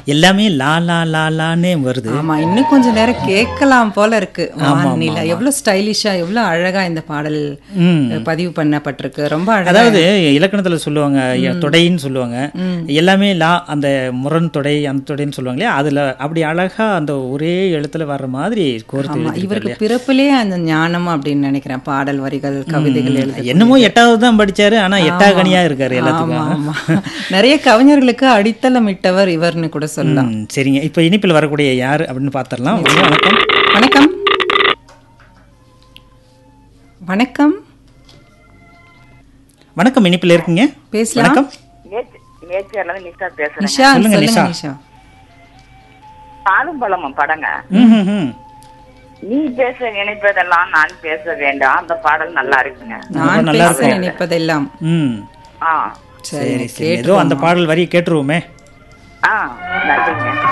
எல்லாமே லா லா லா லான்னே வருது ஆமா இன்னும் கொஞ்ச நேரம் கேட்கலாம் போல இருக்கு வானில எவ்வளவு ஸ்டைலிஷா எவ்வளவு அழகா இந்த பாடல் ம். பதிவு பண்ணப்பட்டிருக்கு ரொம்ப அழகா அதாவது இலக்கணத்துல சொல்லுவாங்க எ- தொடைன்னு சொல்லுவாங்க எல்லாமே லா அந்த முரண் தொடை அந்த தொடைன்னு சொல்லுவாங்க இல்லையா அதுல அப்படி அழகா அந்த ஒரே எழுத்துல வர்ற மாதிரி கோர்த்து ஆமா எழுதியிருக்காரு இவருக்கு பிறப்பிலே அந்த ஞானம் அப்படின்னு நினைக்கிறேன் பாடல் வரிகள் கவிதைகள் எழுத என்னமோ எட்டாவது தான் படிச்சாரு ஆனா எட்டாகனியா இருக்காரு எல்லாத்துக்கும் ஆமா ஆமா நிறைய கவிஞர்களுக்கு அடித்தளமிட்டவர் இவர்னு கூட சொல்லலாம் ம், சரிங்க இப்போ இனிப்பில் வரக்கூடிய யார் அப்படின்னு பார்த்துடலாம் வணக்கம் வணக்கம் வணக்கம் வணக்கம் இனிப்பில் இருக்கீங்க பேசலாம் வணக்கம் நேற்று நேற்று நிஷா பேசுறேன் நிஷா சொல்லுங்க, சொல்லுங்க நிஷா. நிஷா பாலும் பழமும் படங்க ம் ம், ம் நீ பேச நினைப்பதெல்லாம் நான் பேச வேண்டாம் அந்த பாடல் நல்லா இருக்குங்க நான் நல்லா பேச நினைப்பதெல்லாம் ம் ஆ சரி சரி ஏதோ அந்த பாடல் வரி கேட்டுருவோமே ஆ நன்றிங்க